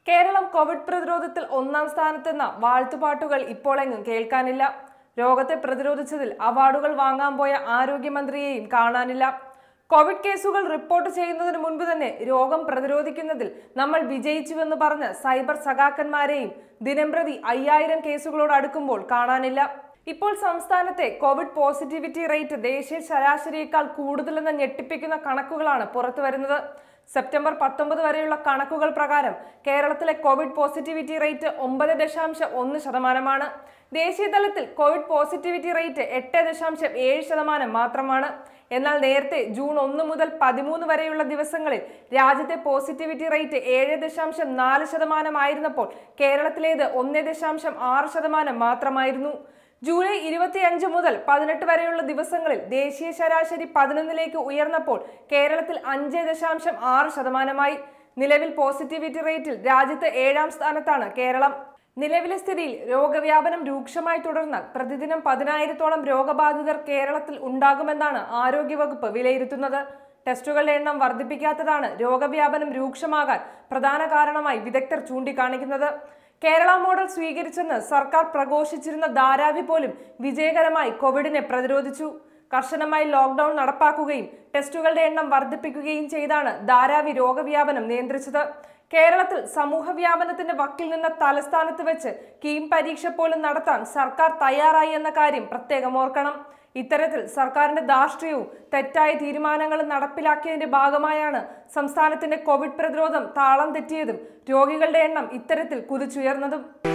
Keralam Covid പ്രതിരോധത്തിൽ ഒന്നാം സ്ഥാനത്തെന്ന വാഴ്ത്തുപാട്ടുകൾ ഇപ്പോഴെങ്ങും കേൾക്കാനില്ല രോഗത്തെ പ്രതിരോധിച്ചതിൽ അവാർഡുകൾ വാങ്ങാൻ പോയ ആരോഗ്യമന്ത്രിയെയും കാണാനില്ല കോവിഡ് കേസുകൾ റിപ്പോർട്ട് ചെയ്യുന്നതിന് മുൻപ് തന്നെ രോഗം പ്രതിരോധിക്കുന്നതിൽ നമ്മൾ വിജയിച്ചുവെന്ന് പറഞ്ഞ സൈബർ സഖാക്കന്മാരെയും ദിനംപ്രതി അയ്യായിരം കേസുകളോട് അടുക്കുമ്പോൾ കാണാനില്ല ഇപ്പോൾ സംസ്ഥാനത്തെ കോവിഡ് പോസിറ്റിവിറ്റി റേറ്റ് ദേശീയ ശരാശരിയേക്കാൾ കൂടുതലെന്ന ഞെട്ടിപ്പിക്കുന്ന കണക്കുകളാണ് പുറത്തുവരുന്നത് സെപ്റ്റംബർ പത്തൊമ്പത് വരെയുള്ള കണക്കുകൾ പ്രകാരം കേരളത്തിലെ കോവിഡ് പോസിറ്റിവിറ്റി റേറ്റ് ഒമ്പത് ദശാംശം ഒന്ന് ശതമാനമാണ് ദേശീയ തലത്തിൽ കോവിഡ് പോസിറ്റിവിറ്റി റേറ്റ് എട്ട് ദശാംശം ഏഴ് ശതമാനം മാത്രമാണ് എന്നാൽ നേരത്തെ ജൂൺ ഒന്ന് മുതൽ പതിമൂന്ന് വരെയുള്ള ദിവസങ്ങളിൽ രാജ്യത്തെ പോസിറ്റിവിറ്റി റേറ്റ് ഏഴ് ദശാംശം നാല് ശതമാനമായിരുന്നപ്പോൾ കേരളത്തിലേത് ഒന്ന് ദശാംശം ആറ് ശതമാനം മാത്രമായിരുന്നു ജൂലൈ ഇരുപത്തിയഞ്ച് മുതൽ പതിനെട്ട് വരെയുള്ള ദിവസങ്ങളിൽ ദേശീയ ശരാശരി പതിനൊന്നിലേക്ക് ഉയർന്നപ്പോൾ കേരളത്തിൽ അഞ്ച് ദശാംശം ആറ് ശതമാനമായി നിലവിൽ പോസിറ്റിവിറ്റി റേറ്റിൽ രാജ്യത്ത് ഏഴാം സ്ഥാനത്താണ് കേരളം നിലവിലെ സ്ഥിതിയിൽ രോഗവ്യാപനം രൂക്ഷമായി തുടർന്നാൽ പ്രതിദിനം പതിനായിരത്തോളം രോഗബാധിതർ കേരളത്തിൽ ഉണ്ടാകുമെന്നാണ് ആരോഗ്യവകുപ്പ് വിലയിരുത്തുന്നത് ടെസ്റ്റുകളുടെ എണ്ണം വർദ്ധിപ്പിക്കാത്തതാണ് രോഗവ്യാപനം രൂക്ഷമാകാൻ പ്രധാന കാരണമായി വിദഗ്ധർ ചൂണ്ടിക്കാണിക്കുന്നത് കേരള മോഡൽ സ്വീകരിച്ചെന്ന് സർക്കാർ പ്രഘോഷിച്ചിരുന്ന ധാരാവി പോലും വിജയകരമായി കോവിഡിനെ പ്രതിരോധിച്ചു കർശനമായി ലോക്ക്ഡൌൺ നടപ്പാക്കുകയും ടെസ്റ്റുകളുടെ എണ്ണം വർദ്ധിപ്പിക്കുകയും ചെയ്താണ് ധാരാവി രോഗവ്യാപനം നിയന്ത്രിച്ചത് കേരളത്തിൽ സമൂഹ വ്യാപനത്തിന്റെ വക്കിൽ നിന്ന തലസ്ഥാനത്ത് വെച്ച് കീം പരീക്ഷ പോലും നടത്താൻ സർക്കാർ തയ്യാറായി എന്ന കാര്യം പ്രത്യേകം ഓർക്കണം ഇത്തരത്തിൽ സർക്കാരിന്റെ ധാർഷ്ട്യവും തെറ്റായ തീരുമാനങ്ങളും നടപ്പിലാക്കിയതിന്റെ ഭാഗമായാണ് സംസ്ഥാനത്തിന്റെ കോവിഡ് പ്രതിരോധം താളം തെറ്റിയതും രോഗികളുടെ എണ്ണം ഇത്തരത്തിൽ കുതിച്ചുയർന്നതും